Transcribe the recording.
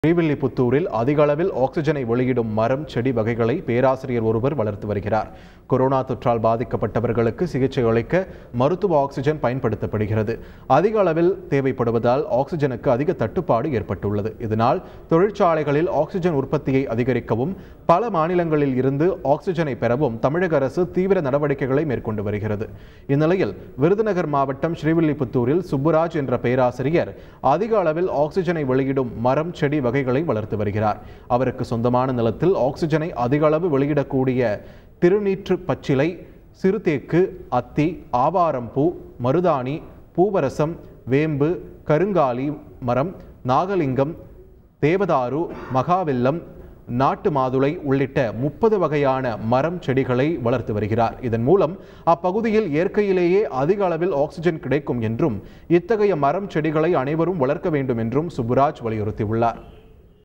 ஸ்ரீவில்லிபுத்தூரில் அதிக அளவில் ஆக்சிஜனை வெளியிடும் மரம் செடி வகைகளை பேராசிரியர் ஒருவர் வளர்த்து வருகிறார் கொரோனா தொற்றால் பாதிக்கப்பட்டவர்களுக்கு சிகிச்சை அளிக்க மருத்துவ ஆக்சிஜன் பயன்படுத்தப்படுகிறது அதிக அளவில் தேவைப்படுவதால் ஆக்சிஜனுக்கு அதிக தட்டுப்பாடு ஏற்பட்டுள்ளது இதனால் தொழிற்சாலைகளில் ஆக்சிஜன் உற்பத்தியை அதிகரிக்கவும் பல மாநிலங்களில் இருந்து ஆக்சிஜனை பெறவும் தமிழக அரசு தீவிர நடவடிக்கைகளை மேற்கொண்டு வருகிறது இந்நிலையில் விருதுநகர் மாவட்டம் ஸ்ரீவில்லிபுத்தூரில் சுப்புராஜ் என்ற பேராசிரியர் அதிக அளவில் ஆக்சிஜனை வெளியிடும் மரம் செடி வகைகளை வளர்த்து வருகிறார் அவருக்கு சொந்தமான நிலத்தில் ஆக்சிஜனை அதிக அளவு வெளியிடக்கூடிய திருநீற்று பச்சிலை சிறுதேக்கு அத்தி ஆவாரம்பூ மருதாணி பூவரசம் வேம்பு கருங்காலி மரம் நாகலிங்கம் தேவதாரு மகாவெல்லம் நாட்டு மாதுளை உள்ளிட்ட முப்பது வகையான மரம் செடிகளை வளர்த்து வருகிறார் இதன் மூலம் அப்பகுதியில் இயற்கையிலேயே அதிக அளவில் ஆக்சிஜன் கிடைக்கும் என்றும் இத்தகைய மரம் செடிகளை அனைவரும் வளர்க்க வேண்டும் என்றும் சுப்புராஜ் வலியுறுத்தியுள்ளார்